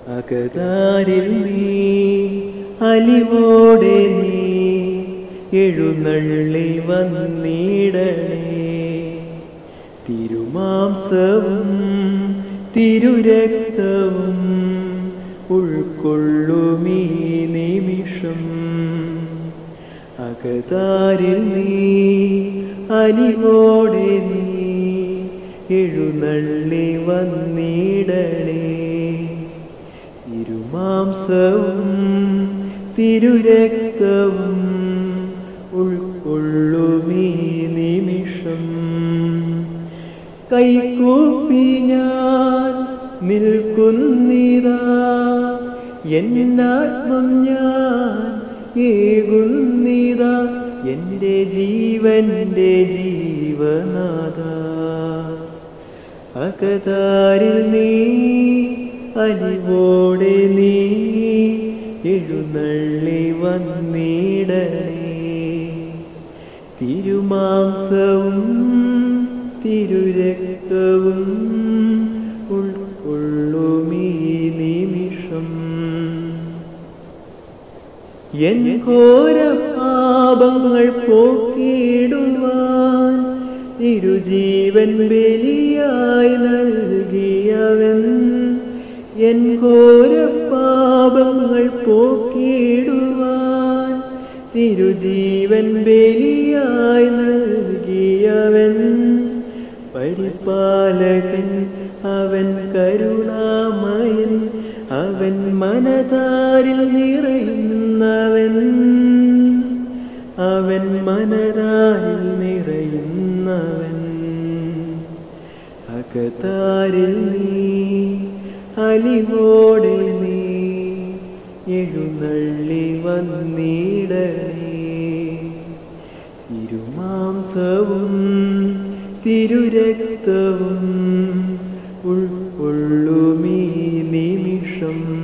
അകതാരിൽ നീ അലിവോടെ നീ എഴുന്നള്ളി വന്നിടണേ തിരുമാംസവും തിരുരക്തവും ഉൾക്കൊള്ളുമീ നിമിഷം അകതാരിൽ നീ അലിവോടെ നീ എഴുന്നള്ളി വന്നിടണേ തിരുമാംസവും തിരുരക്തവും ഉൾക്കൊള്ളുമീ നിമിഷം കൈകൂപ്പി ഞാൻ നിൽക്കുന്നിതാ എന്നാത്മം ഞാൻ ഏകുന്നിതാ എൻ്റെ ജീവന്റെ ജീവനാഥ അകതാരിൽ നീ അലിവോടെ നീ എഴുന്നള്ളി വന്നിടണേ തിരുമാംസവും തിരുരക്തവും ഉൾക്കൊള്ളുമീ നിമിഷം എൻ ഘോര പാപങ്ങൾ പോക്കിടുവാൻ തിരുജീവൻ ബലിയായി നൽകിയവൻ എൻ ഘോര പാപങ്ങൾ പോക്കിടുവാൻ തിരുജീവൻ ബലിയായി നൽകിയവൻ പരിപാലകൻ അവൻ കരുണാമയൻ അവൻ മനതാരിൽ നിറയുന്നവൻ അവൻ മനതാരിൽ നിറയുന്നവൻ അകതാരിൽ നീ അലിവോടെ നീ എഴുന്നള്ളി വന്നിടണേ തിരുമാംസവും തിരുരക്തവും ഉൾക്കൊള്ളുമീ നിമിഷം